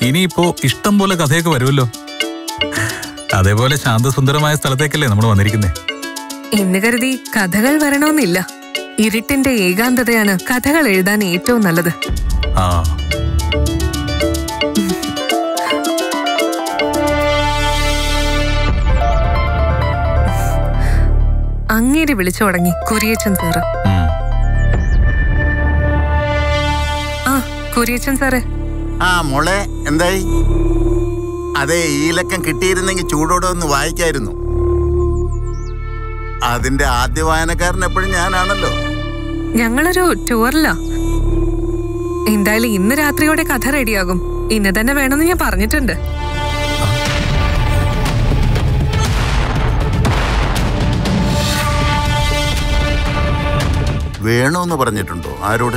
ഇനിയിപ്പോ ഇഷ്ടം പോലെ കഥയൊക്കെ വരുമല്ലോ അതേപോലെ ശാന്തസുന്ദരമായ സ്ഥലത്തേക്കല്ലേ നമ്മൾ വന്നിരിക്കുന്നേ എന്ന് കരുതി കഥകൾ വരണമെന്നില്ല ഇരുട്ടിന്റെ ഏകാന്തതയാണ് കഥകൾ എഴുതാൻ ഏറ്റവും നല്ലത് ആ അങ്ങേര് വിളിച്ചു തുടങ്ങി കുരിയച്ചൻ സാറ് ഉം. ആ കുരിയച്ചൻ സാറ് ആ മോളെ എന്തായി അതെ ഈ ലക്കം കിട്ടിയിരുന്നെങ്കിൽ ചൂടോടെ ഒന്ന് വായിക്കായിരുന്നു അതിന്റെ ആദ്യ വായനക്കാരൻ എപ്പോഴും ഞാനാണല്ലോ ഞങ്ങളൊരു ടൂറിലാ എന്തായാലും ഇന്ന് രാത്രിയോടെ കഥ റെഡിയാകും ഇന്ന് തന്നെ വേണമെന്ന് ഞാൻ പറഞ്ഞിട്ടുണ്ട് വേണമെന്ന് പറഞ്ഞിട്ടുണ്ടോ ആരോട്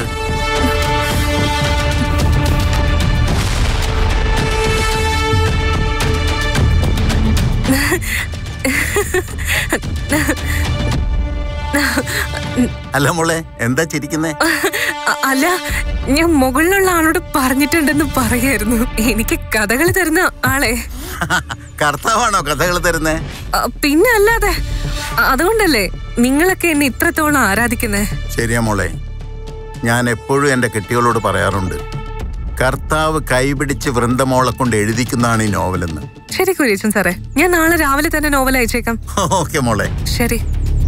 അല്ല മോളെ എന്താ ചിരിക്കുന്നേ അ- അല്ല ഞാൻ മുകളിലുള്ള ആളോട് പറഞ്ഞിട്ടുണ്ടെന്ന് പറയായിരുന്നു എനിക്ക് കഥകൾ തരുന്ന ആളെ കർത്താവാണോ കഥകൾ തരുന്നേ അ, പിന്നെ അല്ലാതെ അ- അതുകൊണ്ടല്ലേ നിങ്ങളൊക്കെ എന്നെ ഇത്രത്തോളം ആരാധിക്കുന്നേ ശരിയാ മോളെ ഞാൻ എപ്പോഴും എൻ്റെ കെട്ടികളോട് പറയാറുണ്ട് കർത്താവ് കൈപിടിച്ച് വൃന്ദമോളെ കൊണ്ട് എഴുതിക്കുന്നതാണ് ഈ നോവലെന്ന് ശരി കുര്യച്ചൻ സാറേ ഞാൻ നാളെ രാവിലെ തന്നെ നോവൽ അയച്ചേക്കാം ഓക്കെ മോളെ ശരി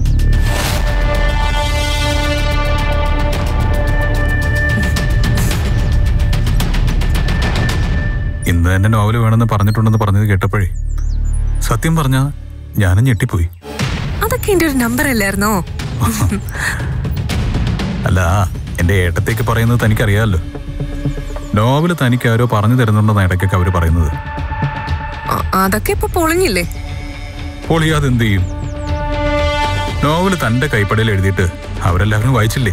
ഇന്ന് തന്നെ നോവല് വേണമെന്ന് പറഞ്ഞിട്ടുണ്ടെന്ന് പറഞ്ഞത് കേട്ടപ്പോഴേ സത്യം പറഞ്ഞാ ഞാനും ഞെട്ടിപ്പോയി അതൊക്കെ എന്റെ ഒരു നമ്പർ അല്ലായിരുന്നോ അല്ല എന്റെ ഏട്ടത്തേക്ക് പറയുന്നത് തനിക്കറിയാമല്ലോ നോവല് തനിക്ക് ആരോ പറഞ്ഞു തരുന്നുണ്ടെന്ന് ഇടയ്ക്കൊക്കെ അവര് പറയുന്നത് അ- അതൊക്കെ ഇപ്പൊ പൊളിഞ്ഞില്ലേ പൊളിയാതെ എന്ത് ചെയ്യും നോവല് തന്റെ കൈപ്പടയിൽ എഴുതിയിട്ട് അവരെല്ലാവരും വായിച്ചില്ലേ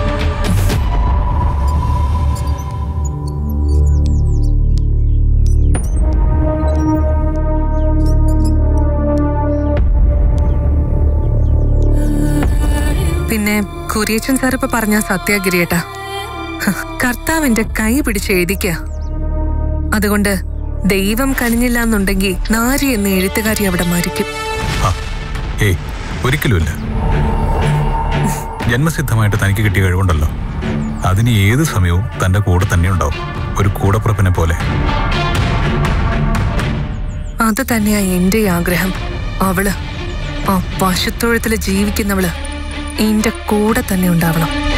പിന്നെ കുരിയച്ചൻ സാർ ഇപ്പൊ പറഞ്ഞ സത്യാഗിരിയേട്ടാ ഹ, കർത്താവിന്റെ കൈ പിടിച്ച് എഴുതിക്ക അതുകൊണ്ട് ദൈവം കനിഞ്ഞില്ല എന്നുണ്ടെങ്കിൽ നാരി എന്ന എഴുത്തുകാരി അവിടെ മരിക്കും ആ, ഏയ് ഒരിക്കലുമില്ല ജന്മസിദ്ധമായിട്ട് തനിക്ക് കിട്ടിയ കഴിവുണ്ടല്ലോ അതിന് ഏത് സമയവും തന്റെ കൂടെ തന്നെ ഉണ്ടാവും ഒരു കൂടപ്പുറപ്പിനെ പോലെ അത് തന്നെയാ എന്റെ ആഗ്രഹം അവള് ആ പശുത്തൊഴുത്തില് ജീവിക്കുന്നവള് എന്റെ കൂടെ തന്നെ ഉണ്ടാവണം